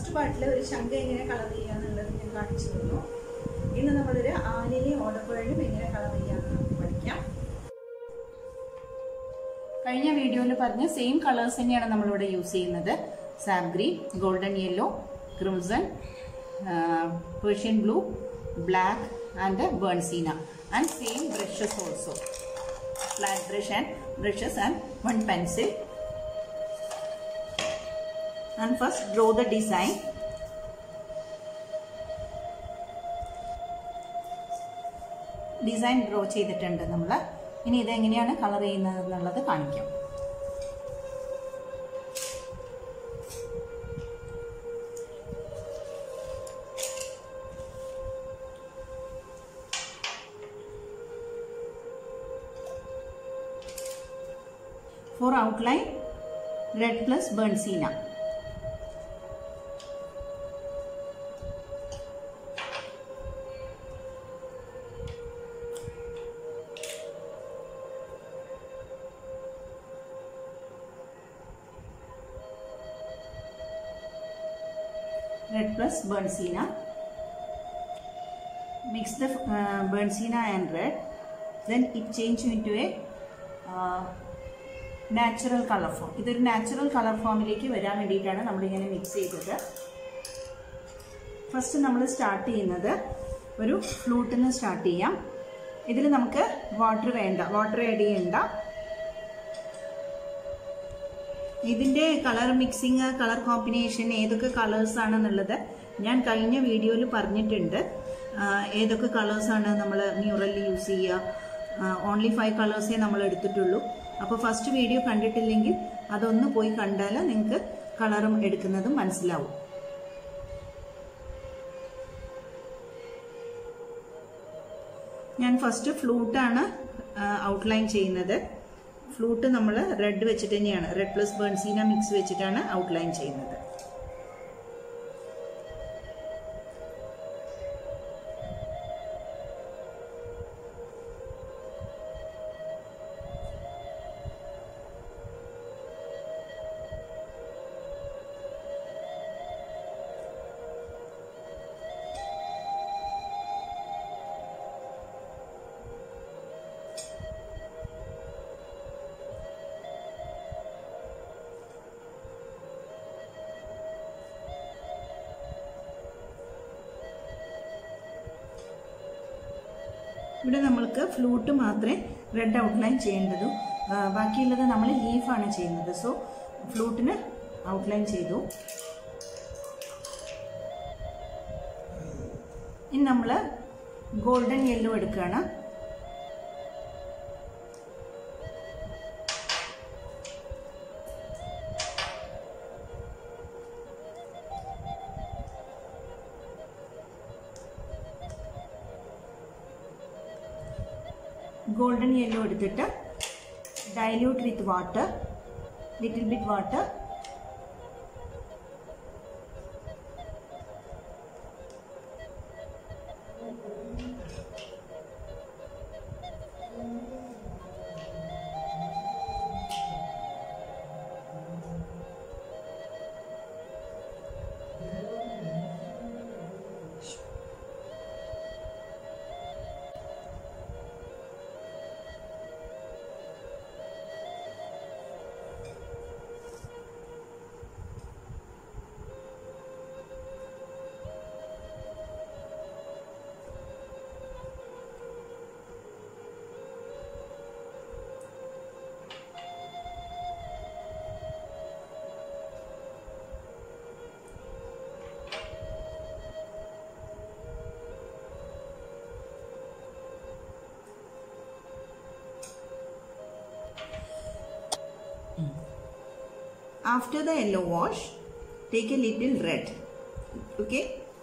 First പാർട്ടിൽ ഒരു ശംഖ എങ്ങനെ കളർ ചെയ്യാന്നുള്ളത് ഞാൻ കാണിച്ചു തന്നു ഇന്ന് നമ്മളൊരു ആലിനെയും ഓടക്കുഴലും എങ്ങനെ കളർ ചെയ്യാമെന്ന് നമുക്ക് പഠിക്കാം കഴിഞ്ഞ വീഡിയോയിൽ പറഞ്ഞ സെയിം കളേഴ്സ് തന്നെയാണ് നമ്മളിവിടെ യൂസ് ചെയ്യുന്നത് sap green golden yellow crimson Persian blue black and burnt sienna and same brushes also flat brush and brushes and one pencil and first draw the design design draw ചെയ്തിട്ടുണ്ട് നമ്മൾ ഇനി ഇതെങ്ങനെയാണ് colour ചെയ്യുന്നത് എന്നുള്ളത് കാണിക്കാം for outline red plus burnt sienna red plus Bernsteina. Mix the uh, Bernsteina and red. Then it change into a uh, natural colour form ഇതൊരു natural colour ഫോമിലേക്ക് വരാൻ വേണ്ടിയിട്ടാണ് നമ്മളിങ്ങനെ മിക്സ് ചെയ്തത് ഫസ്റ്റ് നമ്മൾ സ്റ്റാർട്ട് ചെയ്യുന്നത് ഒരു ഫ്ലൂട്ടിൽ നിന്ന് സ്റ്റാർട്ട് ചെയ്യാം ഇതിൽ നമുക്ക് വാട്ടർ വേണ്ട വാട്ടർ ആഡ് ചെയ്യണ്ട ഇതിന്റെ കളർ മിക്സിങ് കളർ കോമ്പിനേഷൻ ഏതൊക്കെ കളേഴ്സ് ആണെന്നുള്ളത് ഞാൻ കഴിഞ്ഞ വീഡിയോയിൽ പറഞ്ഞിട്ടുണ്ട് ഏതൊക്കെ കളേഴ്സ് ആണ് നമ്മൾ മ്യൂറലിൽ യൂസ് ചെയ്യുക ഓൺലി ഫൈവ് കളേഴ്സേ നമ്മൾ എടുത്തിട്ടുള്ളൂ അപ്പോൾ ഫസ്റ്റ് വീഡിയോ കണ്ടിട്ടില്ലെങ്കിൽ അതൊന്ന് പോയി കണ്ടാൽ നിങ്ങൾക്ക് കളറും എടുക്കുന്നതും മനസ്സിലാവും ഞാൻ ഫസ്റ്റ് ഫ്ലൂട്ടാണ് ഔട്ട്ലൈൻ ചെയ്യുന്നത് ഫ്ലൂട്ട് നമ്മൾ റെഡ് വെച്ചിട്ട് തന്നെയാണ് റെഡ് പ്ലസ് ബേൺസീന മിക്സ് വെച്ചിട്ടാണ് ഔട്ട്ലൈൻ ചെയ്യുന്നത് ഇവിടെ നമ്മൾക്ക് ഫ്ലൂട്ട് മാത്രമേ റെഡ് ഔട്ട്ലൈൻ ചെയ്യേണ്ടതും ബാക്കിയുള്ളത് നമ്മൾ ലീഫാണ് ചെയ്യുന്നത് സോ ഫ്ലൂട്ടിന് ഔട്ട്ലൈൻ ചെയ്തു ഇനി നമ്മൾ ഗോൾഡൻ യെല്ലോ എടുക്കുകയാണ് ഗോൾഡൻ യെല്ലോ എടുത്തിട്ട് dilute with water little bit water after the yellow wash take a little red okay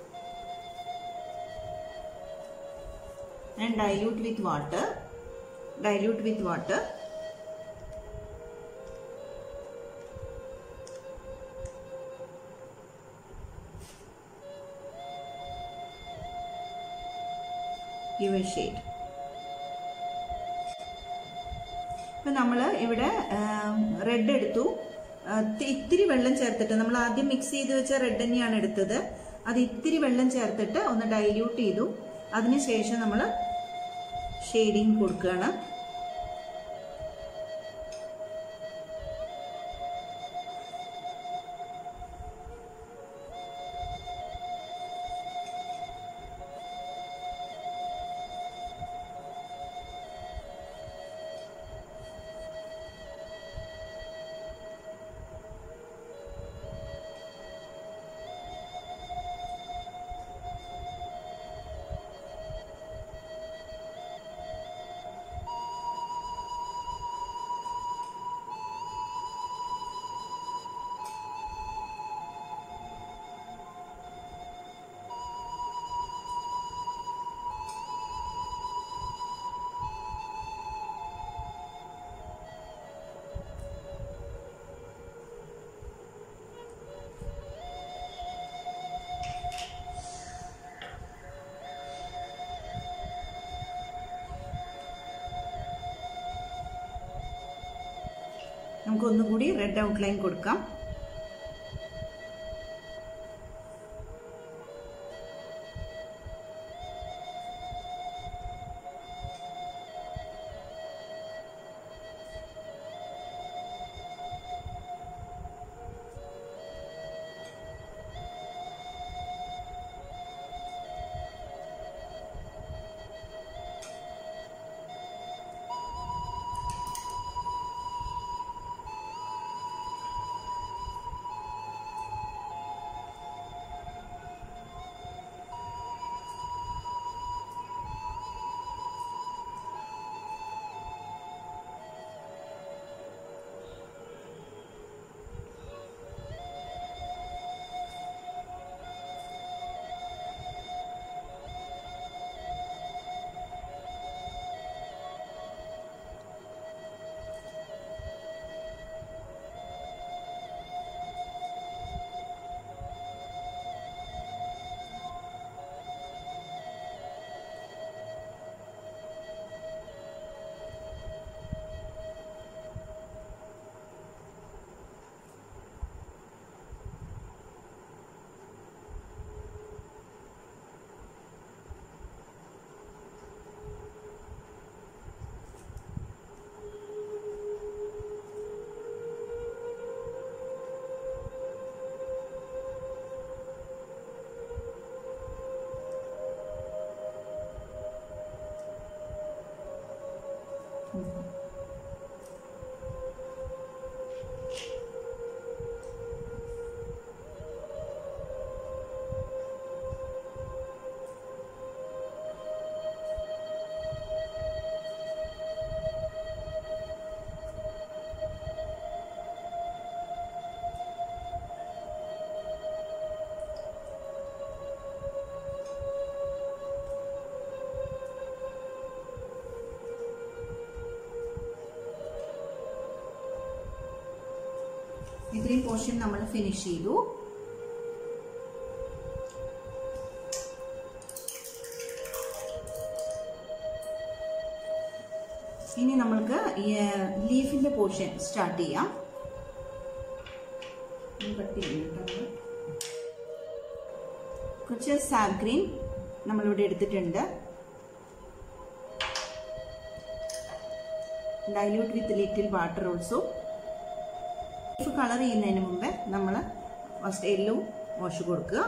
and dilute with water dilute with water give a shade ഇപ്പം നമ്മൾ ഇവിടെ red എടുത്തു ആ, തി- ഇത്തിരി വെള്ളം ചേർത്തിട്ട് നമ്മൾ ആദ്യം മിക്സ് ചെയ്ത് വെച്ച റെഡ് തന്നെയാണ് എടുത്തത് അത് ഇത്തിരി വെള്ളം ചേർത്തിട്ട് ഒന്ന് ഡൈല്യൂട്ട് ചെയ്തു അതിനുശേഷം നമ്മൾ ഷെയ്ഡിങ് കൊടുക്കുകയാണ് നമുക്ക് ഒന്നുകൂടി റെഡ് ഔട്ട്ലൈൻ കൊടുക്കാം ഇത്രയും പോർഷൻ നമ്മൾ ഫിനിഷ് ചെയ്തു ഇനി നമ്മൾക്ക് ലീഫിന്റെ പോർഷൻ സ്റ്റാർട്ട് ചെയ്യാം ഇത് cut ചെയ്യണം കേട്ടോ നമ്മള്. കുറച്ച് സാഗ് ഗ്രീൻ നമ്മളിവിടെ എടുത്തിട്ടുണ്ട് dilute with little water also leaf colour ചെയ്യുന്നതിന് മുമ്പേ നമ്മൾ ഫസ്റ്റ് യെല്ലോ വാഷ് കൊടുക്കുക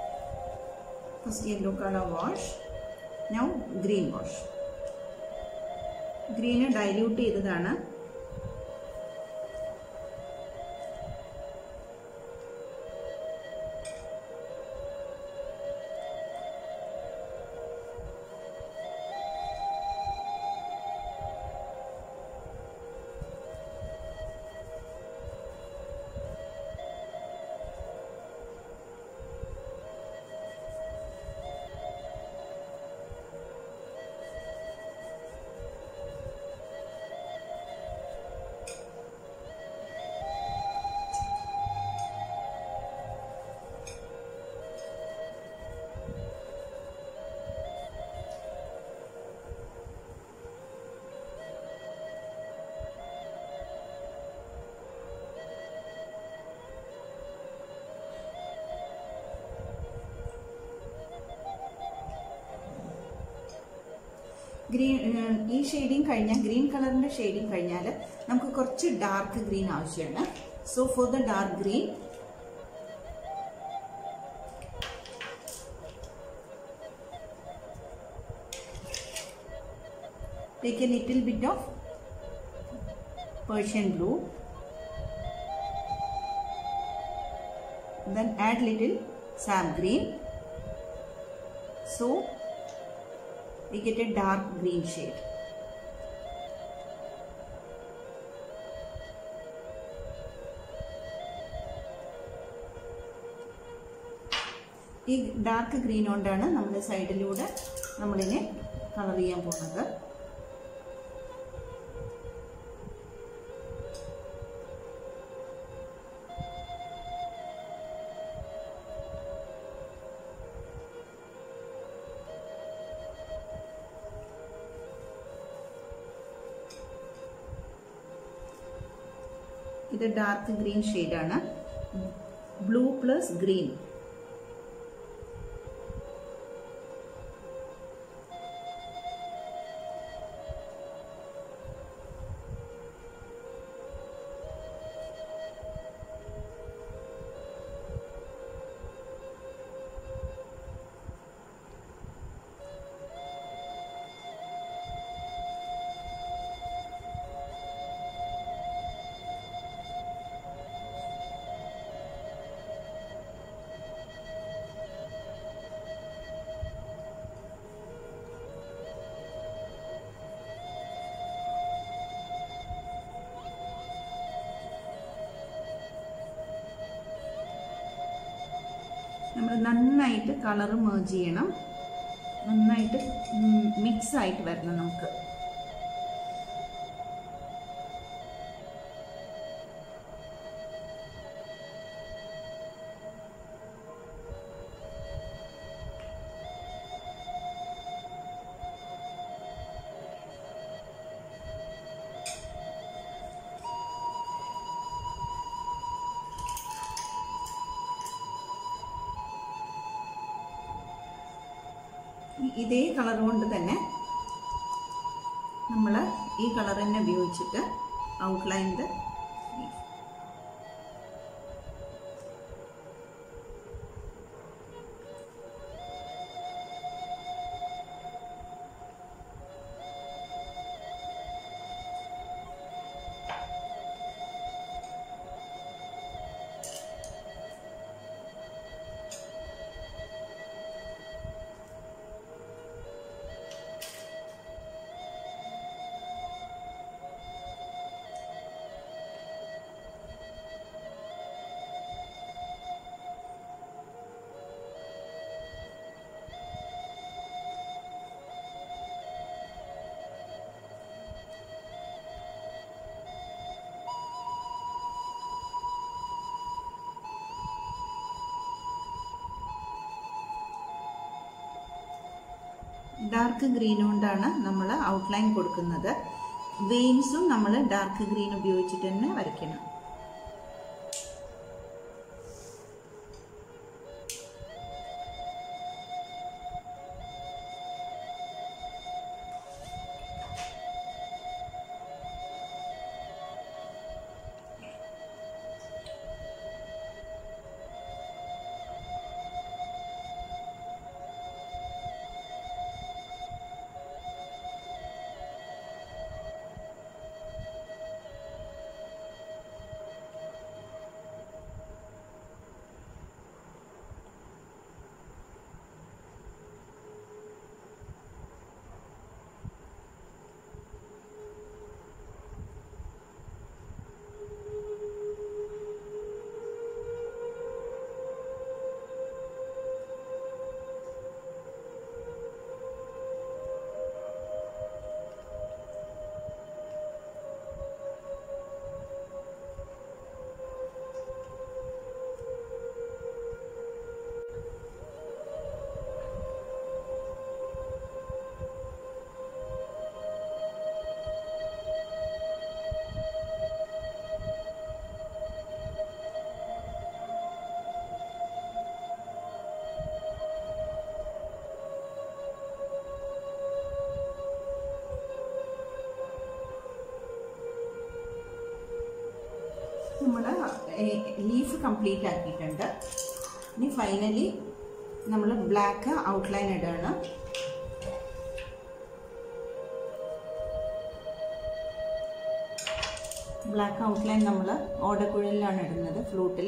First yellow color wash. Now green wash. Green dilute ചെയ്തതാണ് ഗ്രീൻ ഈ ഷെയ്ഡിങ് കഴിഞ്ഞാൽ ഗ്രീൻ കളറിന്റെ ഷെയ്ഡിങ് കഴിഞ്ഞാൽ നമുക്ക് കുറച്ച് ഡാർക്ക് ഗ്രീൻ ആവശ്യമാണ് so for the dark green take a little bit of Persian blue then add little sap green so we get a dark green shade ഈ dark green കൊണ്ടാണ് നമ്മൾ സൈഡിലൂടെ നമ്മളിനെ കളർ ചെയ്യാൻ പോകുന്നത് ഇത് ഡാർക്ക് ഗ്രീൻ ഷെയ്ഡാണ് ബ്ലൂ പ്ലസ് ഗ്രീൻ നമ്മൾ നന്നായിട്ട് കളർ മേർജ് ചെയ്യണം നന്നായിട്ട് മിക്സ് ആയിട്ട് വരണം നമുക്ക് ഇതേ കളർ കൊണ്ട് തന്നെ നമ്മൾ ഈ കളർ തന്നെ ഉപയോഗിച്ചിട്ട് ഔട്ട്ലൈൻ്റെ ഡാർക്ക് ഗ്രീൻ കൊണ്ടാണ് നമ്മൾ ഔട്ട്ലൈൻ കൊടുക്കുന്നത് വെയിൻസും നമ്മൾ ഡാർക്ക് ഗ്രീൻ ഉപയോഗിച്ചിട്ട് തന്നെ വരയ്ക്കണം നമ്മൾ ലീഫ് കംപ്ലീറ്റ് ആക്കിയിട്ടുണ്ട് ഇനി ഫൈനലി നമ്മൾ ബ്ലാക്ക് ഔട്ട്ലൈൻ ഇടുകയാണ് ബ്ലാക്ക് ഔട്ട്ലൈൻ നമ്മൾ ഓടക്കുഴലിലാണ് ഇടുന്നത് ഫ്ലൂട്ടിൽ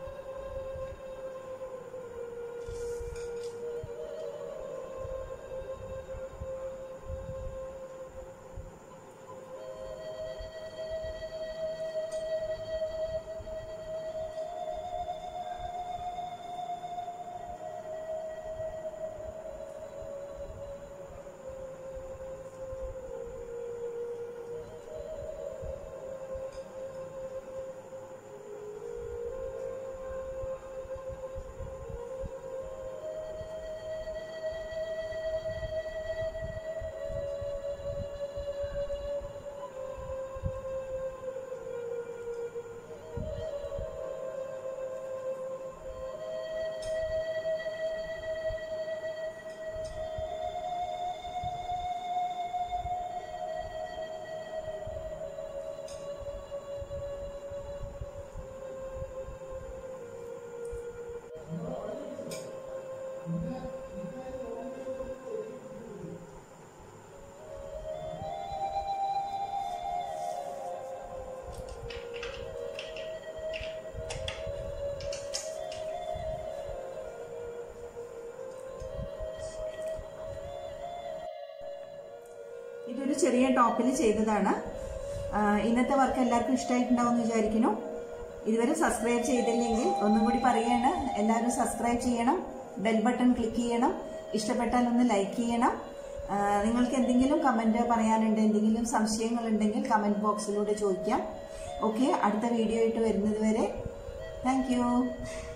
ഇതൊരു ചെറിയ ടോപ്പിൽ ചെയ്തതാണ് ആ, ഇന്നത്തെ വർക്ക് എല്ലാവർക്കും ഇഷ്ടമായിട്ടുണ്ടാവും എന്ന് വിചാരിക്കുന്നു ഇതുവരെ സബ്സ്ക്രൈബ് ചെയ്തില്ലെങ്കിൽ ഒന്നും കൂടി പറയാണ് എല്ലാവരും സബ്സ്ക്രൈബ് ചെയ്യണം ബെൽ ബട്ടൺ ക്ലിക്ക് ചെയ്യണം ഇഷ്ടപ്പെട്ടാൽ ഒന്ന് ലൈക്ക് ചെയ്യണം ആ, നിങ്ങൾക്ക് എന്തെങ്കിലും കമന്റ് പറയാനുണ്ട് എന്തെങ്കിലും സംശയങ്ങൾ ഉണ്ടെങ്കിൽ കമന്റ് ബോക്സിലൂടെ ചോദിക്കാം ഓക്കെ അടുത്ത വീഡിയോ ആയിട്ട് വരുന്നത് വരെ താങ്ക്